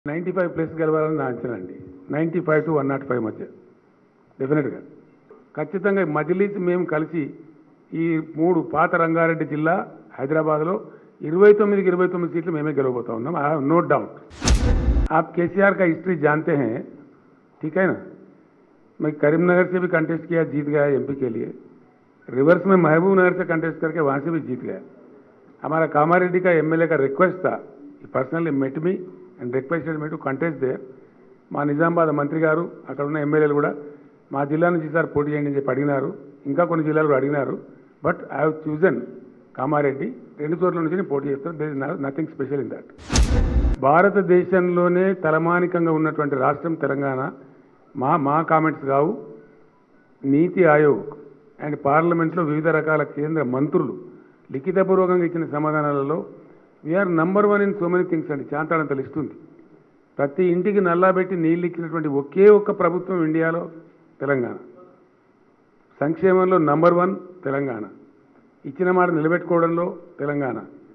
Ninety five plus గెలవాలని నా అంచనా అండి ninety five to one nought five మధ్య డెఫినెట్గా ఖచ్చితంగా మజిలీస్ మేము కలిసి ఈ మూడు పాత రంగారెడ్డి జిల్లా హైదరాబాద్లో ఇరవై తొమ్మిదికి ఇరవై తొమ్మిది సీట్లు మేమే గెలవబోతా ఉన్నాం ఐ नो डाउट आप केसीआर का हिस्ट्री जानते हैं ठीक है ना मैं करीमनगर से भी कंटेस्ट किया जीत गया एमपी के लिए रिवर्स में महबूब नगर से कंटेस्ट करके वहाँ से भी जीत गया हमारा कामारेड्डी का एमएलए का रिक्वेस्ट था personally met me and requested me to contest there మా నిజామాబాద్ మంత్రి గారు అక్కడ ఉన్న ఎమ్మెల్యేలు కూడా మా జిల్లా నుంచి సార్ పోటీ చేయండి అని చెప్పి అడిగినారు ఇంకా కొన్ని జిల్లాలు కూడా అడిగినారు but I have chosen Kamareddy రెండు చోట్ల నుంచి నేను పోటీ చేస్తాను there is nothing special in that భారతదేశంలోనే తలమానికంగా ఉన్నటువంటి రాష్ట్రం తెలంగాణ మా మా కామెంట్స్ కావు నీతి ఆయోగ్ అండ్ పార్లమెంట్లో వివిధ రకాల కేంద్ర మంత్రులు లిఖితపూర్వకంగా ఇచ్చిన సమాధానాలలో we're number one in so many things అండి చాంతాడంత లిస్ట్ ఉంది ప్రతి ఇంటికి నల్లాబెట్టి నీళ్ళు ఇచ్చినటువంటి ఒకే ఒక్క ప్రభుత్వం ఇండియాలో తెలంగాణ సంక్షేమంలో నంబర్ వన్ తెలంగాణ ఇచ్చిన మాట నిలబెట్టుకోవడంలో తెలంగాణ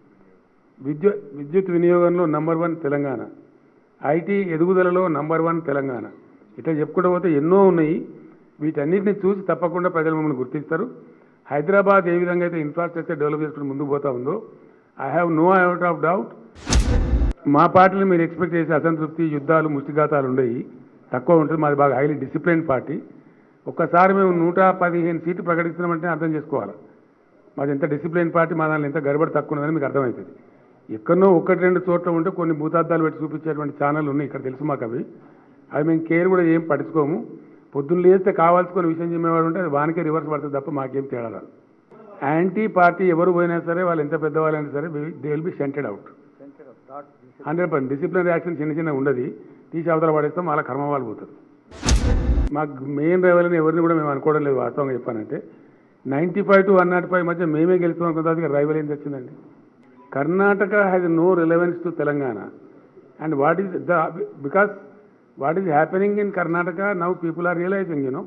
విద్యు విద్యుత్ వినియోగంలో నంబర్ వన్ తెలంగాణ ఐటీ ఎదుగుదలలో నంబర్ వన్ తెలంగాణ ఇట్లా చెప్పుకుంటూ పోతే ఎన్నో ఉన్నాయి వీటన్నిటిని చూసి తప్పకుండా ప్రజలు మమ్మల్ని గుర్తిస్తారు హైదరాబాద్ ఏ విధంగా అయితే ఇన్ఫ్రాస్ట్రక్చర్ డెవలప్ చేసుకుని ముందుకు పోతా ఉందో I have no out of doubt మా పార్టీలో మీరు ఎక్స్పెక్ట్ చేసే అసంతృప్తి యుద్ధాలు ముష్టిఘాతాలు ఉండయి తక్కువ ఉంటుంది మాది బాగా హైలీ డిసిప్లిన్ పార్టీ ఒక్కసారి మేము నూట పదిహేను సీట్లు ప్రకటిస్తున్నామంటే అర్థం చేసుకోవాలి మాది ఎంత డిసిప్లిన్ పార్టీ మా దాంట్లో ఎంత గడబడి తక్కువ ఉన్నదని మీకు అర్థమవుతుంది ఎక్కడనో ఒకటి రెండు చోట్ల ఉంటే కొన్ని భూతార్థాలు పెట్టి చూపించేటువంటి ఛానల్ ఉన్నాయి ఇక్కడ తెలుసు మాకు అవి అవి మేము కేర్ కూడా ఏం పట్టించుకోము పొద్దున్న లేస్తే కావాల్సుకున్న విషయం చెప్పేవాడు ఉంటే అది వానికే రివర్స్ పడుతుంది తప్ప మాకేం తేడా రాదు యాంటీ పార్టీ ఎవరు పోయినా సరే వాళ్ళు ఎంత పెద్దవాళ్ళైనా సరే they will be sented out hundred percent discipline action చిన్న చిన్న ఉండదు తీసి అవతల పడేస్తాం వాళ్ళ కర్మ వాళ్ళు పోతారు మాకు మెయిన్ రైవల్ని ఎవరిని కూడా మేము అనుకోవడం లేదు వాస్తవంగా చెప్పానంటే ninety five to one nought five మధ్య మేమే గెలుస్తాం అనుకున్న రైవల్ ఏం తెచ్చిందండి Karnataka has no relevance to Telangana and what is the because what is happening in Karnataka now people are realising you know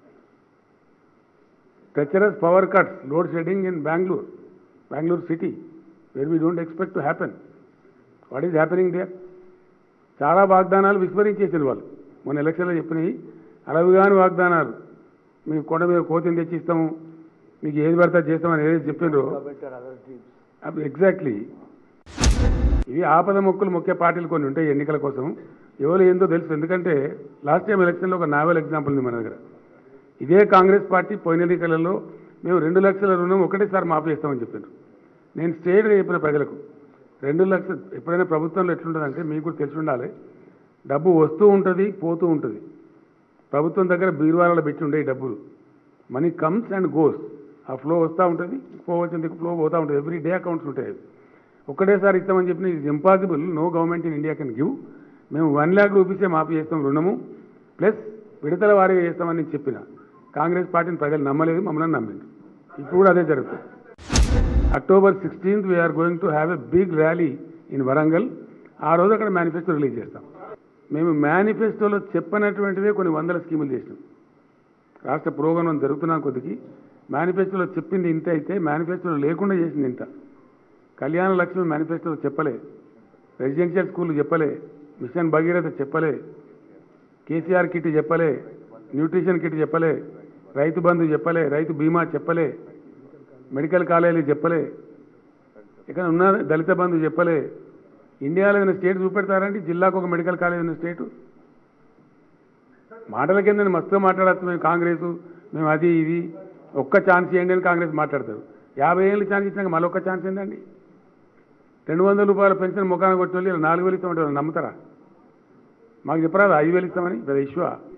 treacherous power cuts, load shedding in Bangalore, Bangalore city, where we don't expect to happen. What is happening there? చాలా వాగ్దానాలు విస్మరించేసారు వాళ్ళు మొన్న ఎలక్షన్లో చెప్పినవి అలవిగాని వాగ్దానాలు మీకు కొండ మీద కోతిని తెచ్చిస్తాము మీకు ఏది పడితే అది చేస్తామని ఏదైతే చెప్పిండ్రో అవి ఎగ్జాక్ట్లీ ఇవి ఆపద మొక్కులు మొక్కే పార్టీలు కొన్ని ఉంటాయి ఎన్నికల కోసం ఎవరు ఏందో తెలుసు ఎందుకంటే లాస్ట్ టైం ఎలక్షన్లో ఒక నావెల్ ఎగ్జాంపుల్ ఉంది మన దగ్గర ఇదే కాంగ్రెస్ పార్టీ పోయిన ఎన్నికలలో మేము రెండు లక్షల రుణం ఒకటేసారి మాఫీ చేస్తామని చెప్పారు నేను స్ట్రేట్గా చెప్పిన ప్రజలకు రెండు లక్షలు ఎప్పుడైనా ప్రభుత్వంలో ఎట్లుంటుందంటే మీకు కూడా తెలిసి ఉండాలి డబ్బు వస్తూ ఉంటుంది పోతూ ఉంటుంది ప్రభుత్వం దగ్గర బీరువాలలో పెట్టి ఉండే ఈ డబ్బులు మనీ కమ్స్ అండ్ గోస్ ఆ ఫ్లో వస్తూ ఉంటుంది పోవచ్చింది ఫ్లో పోతూ ఉంటుంది ఎవ్రీ డే అకౌంట్స్ ఉంటాయి అవి ఒకటేసారి ఇస్తామని చెప్పిన ఇది impossible no government in India can give మేము వన్ ల్యాక్ రూపీసే మాఫీ చేస్తాం రుణము ప్లస్ విడతల వారీగా చేస్తామని నేను చెప్పిన కాంగ్రెస్ పార్టీని ప్రజలు నమ్మలేదు మమ్మల్ని నమ్మింది ఇప్పుడు కూడా అదే జరుగుతుంది October sixteenth we're going to have a big rally in Warangal ఆ రోజు అక్కడ మేనిఫెస్టో రిలీజ్ చేస్తాం మేము మేనిఫెస్టోలో చెప్పనటువంటివే కొన్ని వందల స్కీములు చేసినాం రాష్ట్ర పురోగమనం జరుగుతున్న కొద్దికి మేనిఫెస్టోలో చెప్పింది ఇంత అయితే మేనిఫెస్టోలో లేకుండా చేసింది ఇంత కళ్యాణ లక్ష్మి మేనిఫెస్టోలో చెప్పలే రెసిడెన్షియల్ స్కూల్ చెప్పలే మిషన్ భగీరథ చెప్పలే కేసీఆర్ కిట్ చెప్పలే న్యూట్రిషన్ కిట్ చెప్పలే రైతు బంధు చెప్పలే రైతు బీమా చెప్పలే మెడికల్ కాలేజీలు చెప్పలే ఇక్కడ ఉన్న దళిత బంధు చెప్పలే ఇండియాలో ఏదైనా స్టేట్ చూపెడతారండి జిల్లాకు ఒక మెడికల్ కాలేజ్ ఉన్న స్టేటు మాటల కింద మస్తు మాట్లాడచ్చు మేము కాంగ్రెస్ మేము అది ఇది ఒక్క ఛాన్స్ ఇవ్వండి అని కాంగ్రెస్ మాట్లాడతారు యాభై ఏళ్ళు ఛాన్స్ ఇచ్చినాక మళ్ళీ ఒక్క ఛాన్స్ ఏందండి రెండు వందల రూపాయల పెన్షన్ ముఖాన్ని కొట్టి వెళ్ళి నాలుగు వేలు ఇస్తామంటే వాళ్ళు నమ్ముతారా మాకు చెప్పరాదు ఐదు వేలు ఇస్తామని పెద్ద ఇష్యూ